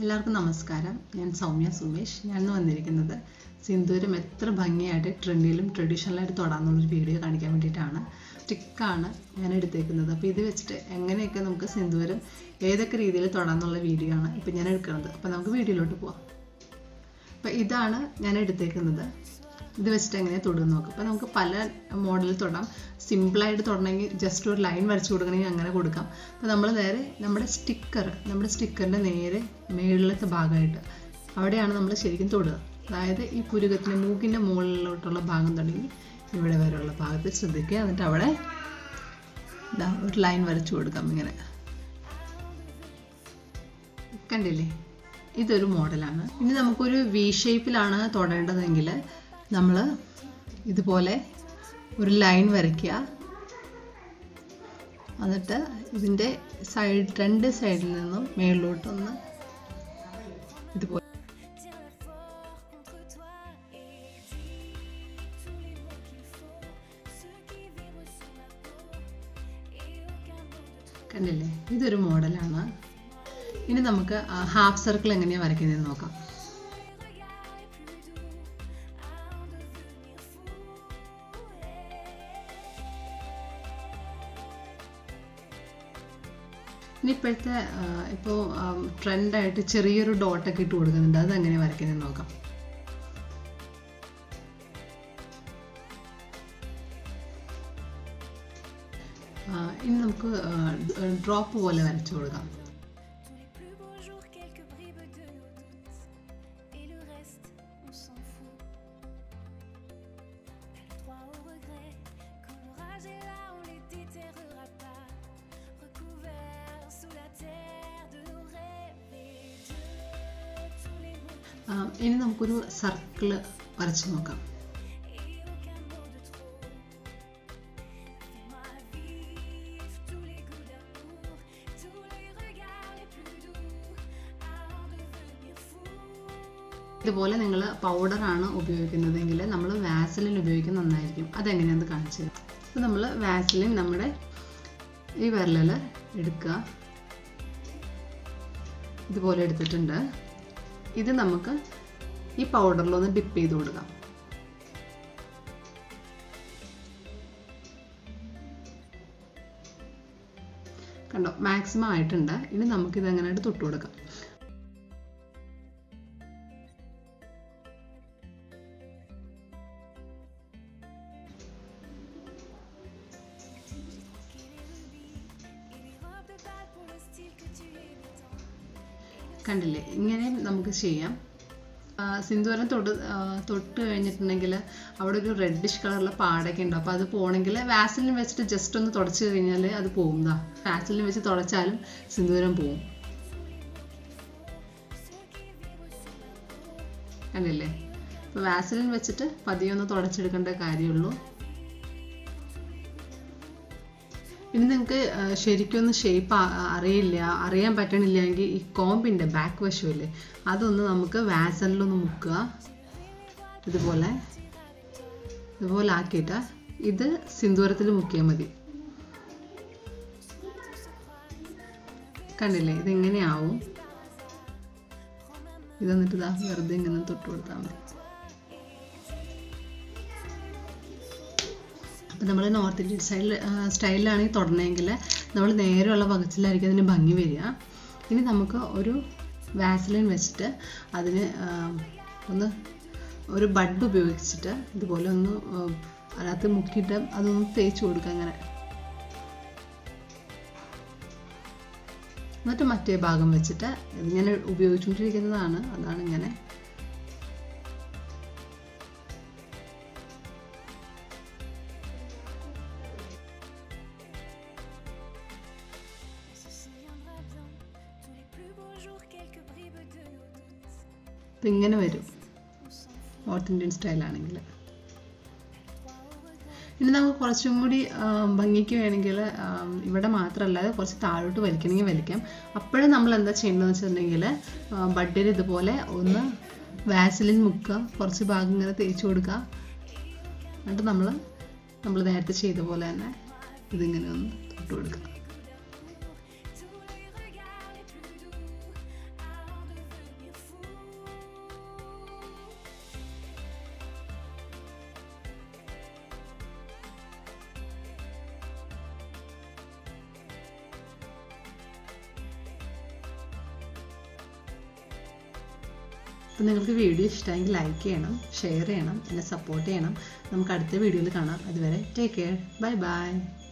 എല്ലാവർക്കും നമസ്കാരം ഞാൻ സൗമ്യ സുമേഷ് ഞാൻ ഇന്ന് വന്നിരിക്കുന്നത് സിന്ദൂരം എത്ര ഭംഗിയായിട്ട് ട്രെൻഡിലും ട്രഡീഷണലായിട്ട് തൊടാന്നുള്ളൊരു വീഡിയോ കാണിക്കാൻ വേണ്ടിയിട്ടാണ് സ്റ്റിക്കാണ് ഞാൻ എടുത്തേക്കുന്നത് അപ്പോൾ ഇത് വെച്ചിട്ട് എങ്ങനെയൊക്കെ നമുക്ക് സിന്ദൂരം ഏതൊക്കെ രീതിയിൽ തൊടാന്നുള്ള വീഡിയോ ആണ് ഇപ്പം ഞാൻ എടുക്കുന്നത് അപ്പോൾ നമുക്ക് വീഡിയോയിലോട്ട് പോവാം അപ്പോൾ ഇതാണ് ഞാൻ എടുത്തേക്കുന്നത് ഇത് വെച്ചിട്ട് എങ്ങനെയാണ് തൊടുക നോക്കാം അപ്പോൾ നമുക്ക് പല മോഡലിൽ തൊടാം സിമ്പിളായിട്ട് തൊടണമെങ്കിൽ ജസ്റ്റ് ഒരു ലൈൻ വരച്ചു കൊടുക്കണമെങ്കിൽ അങ്ങനെ കൊടുക്കാം അപ്പോൾ നമ്മൾ നേരെ നമ്മുടെ സ്റ്റിക്കർ നമ്മുടെ സ്റ്റിക്കറിൻ്റെ നേരെ മേളിലത്തെ ഭാഗമായിട്ട് അവിടെയാണ് നമ്മൾ ശരിക്കും തൊടുക അതായത് ഈ പുരുകത്തിൻ്റെ മൂക്കിൻ്റെ മുകളിലോട്ടുള്ള ഭാഗം തുടങ്ങി ഇവിടെ വരെയുള്ള ഭാഗത്ത് ശ്രദ്ധിക്കുക എന്നിട്ട് അവിടെ ഇതാ ഒരു ലൈൻ വരച്ചു കൊടുക്കാം ഇങ്ങനെ കണ്ടില്ലേ ഇതൊരു മോഡലാണ് ഇനി നമുക്കൊരു വി ഷേപ്പിലാണ് തൊടേണ്ടതെങ്കിൽ നമ്മൾ ഇതുപോലെ ഒരു ലൈൻ വരയ്ക്കുക എന്നിട്ട് ഇതിൻ്റെ സൈഡ് രണ്ട് സൈഡിൽ നിന്നും മേളിലോട്ടൊന്ന് ഇതുപോലെ കണ്ടില്ലേ ഇതൊരു മോഡലാണ് ഇനി നമുക്ക് ഹാഫ് സർക്കിൾ എങ്ങനെയാണ് വരയ്ക്കുന്നതെന്ന് നോക്കാം ഇനി ഇപ്പോഴത്തെ ഇപ്പോൾ ട്രെൻഡായിട്ട് ചെറിയൊരു ഡോട്ടൊക്കെ ഇട്ട് കൊടുക്കുന്നുണ്ട് അത് എങ്ങനെ വരയ്ക്കുന്നത് നോക്കാം ഇനി നമുക്ക് ഡ്രോപ്പ് പോലെ വരച്ചു കൊടുക്കാം ഇനി നമുക്കൊരു സർക്കിള് വരച്ചു നോക്കാം ഇതുപോലെ നിങ്ങൾ പൗഡറാണ് ഉപയോഗിക്കുന്നതെങ്കിൽ നമ്മൾ വാസലിൻ ഉപയോഗിക്കുന്നത് നന്നായിരിക്കും അതെങ്ങനെയാണെന്ന് കാണിച്ചു തരാം അപ്പോൾ നമ്മൾ വാസലിൻ നമ്മുടെ ഈ വിരലിൽ എടുക്കുക ഇതുപോലെ എടുത്തിട്ടുണ്ട് ഇത് നമുക്ക് ഈ പൗഡറിലൊന്ന് ഡിപ്പ് ചെയ്ത് കൊടുക്കാം കണ്ടോ മാക്സിമം ആയിട്ടുണ്ട് ഇനി നമുക്കിത് എങ്ങനെയായിട്ട് തൊട്ട് കൊടുക്കാം കണ്ടില്ലേ ഇങ്ങനെയും നമുക്ക് ചെയ്യാം സിന്ദൂരം തൊട്ട് തൊട്ട് കഴിഞ്ഞിട്ടുണ്ടെങ്കിൽ അവിടെ ഒരു റെഡിഷ് കളറുള്ള പാടൊക്കെ ഉണ്ട് അപ്പോൾ അത് പോകണമെങ്കിൽ വാസലിൻ വെച്ചിട്ട് ജസ്റ്റ് ഒന്ന് തുടച്ച് കഴിഞ്ഞാൽ അത് പോകും ദാ വാസലിൻ വെച്ച് തുടച്ചാലും സിന്ദൂരം പോവും കണ്ടില്ലേ അപ്പോൾ വാസലിൻ വെച്ചിട്ട് പതിയെ ഒന്ന് തുടച്ചെടുക്കേണ്ട കാര്യമുള്ളൂ ഇനി നിങ്ങൾക്ക് ശരിക്കൊന്ന് ഷേപ്പ് അറിയില്ല അറിയാൻ പറ്റണില്ലെങ്കിൽ ഈ കോമ്പിൻ്റെ ബാക്ക് വശമില്ലേ അതൊന്ന് നമുക്ക് വാസലിലൊന്ന് മുക്കുക ഇതുപോലെ ഇതുപോലെ ആക്കിയിട്ട് ഇത് സിന്ദൂരത്തിൽ മുക്കിയാൽ മതി കണ്ടില്ലേ ഇതെങ്ങനെയാവും ഇതെന്നിട്ട് ഇതാ വെറുതെ ഇങ്ങനെ തൊട്ട് കൊടുത്താൽ മതി അപ്പം നമ്മൾ നോർത്ത് ഇന്ത്യൻ സ്റ്റൈൽ സ്റ്റൈലിലാണെങ്കിൽ തുടരണമെങ്കിൽ നമ്മൾ നേരെയുള്ള പകച്ചിലായിരിക്കും അതിന് ഭംഗി വരിക ഇനി നമുക്ക് ഒരു വാസലിൻ വെച്ചിട്ട് അതിന് ഒന്ന് ഒരു ബഡ് ഉപയോഗിച്ചിട്ട് ഇതുപോലെ ഒന്ന് അതിനകത്ത് മുക്കിയിട്ട് അതൊന്ന് തേച്ച് കൊടുക്കുക അങ്ങനെ എന്നിട്ട് മറ്റേ ഭാഗം വെച്ചിട്ട് ഇതിങ്ങനെ ഉപയോഗിച്ചുകൊണ്ടിരിക്കുന്നതാണ് അതാണ് ഇങ്ങനെ ഇങ്ങനെ വരും നോർത്ത് ഇന്ത്യൻ സ്റ്റൈലാണെങ്കിൽ ഇനി നമുക്ക് കുറച്ചും കൂടി ഭംഗിക്ക് വേണമെങ്കിൽ ഇവിടെ മാത്രമല്ലാതെ കുറച്ച് താഴോട്ട് വലിക്കണമെങ്കിൽ വലിക്കാം അപ്പോഴും നമ്മൾ എന്താ ചെയ്യേണ്ടതെന്ന് വെച്ചിട്ടുണ്ടെങ്കിൽ ബഡിൽ ഇതുപോലെ ഒന്ന് വാസലിൻ മുക്കുക കുറച്ച് ഭാഗം ഇങ്ങനെ തേച്ച് കൊടുക്കുക എന്നിട്ട് നമ്മൾ നമ്മൾ നേരത്തെ ചെയ്ത പോലെ തന്നെ ഇതിങ്ങനെ ഒന്ന് തൊട്ട് കൊടുക്കുക അപ്പോൾ നിങ്ങൾക്ക് വീഡിയോ ഇഷ്ടമെങ്കിൽ ലൈക്ക് ചെയ്യണം ഷെയർ ചെയ്യണം എന്നെ സപ്പോർട്ട് ചെയ്യണം നമുക്ക് അടുത്ത വീഡിയോയിൽ കാണാം അതുവരെ ടേക്ക് കെയർ ബൈ ബൈ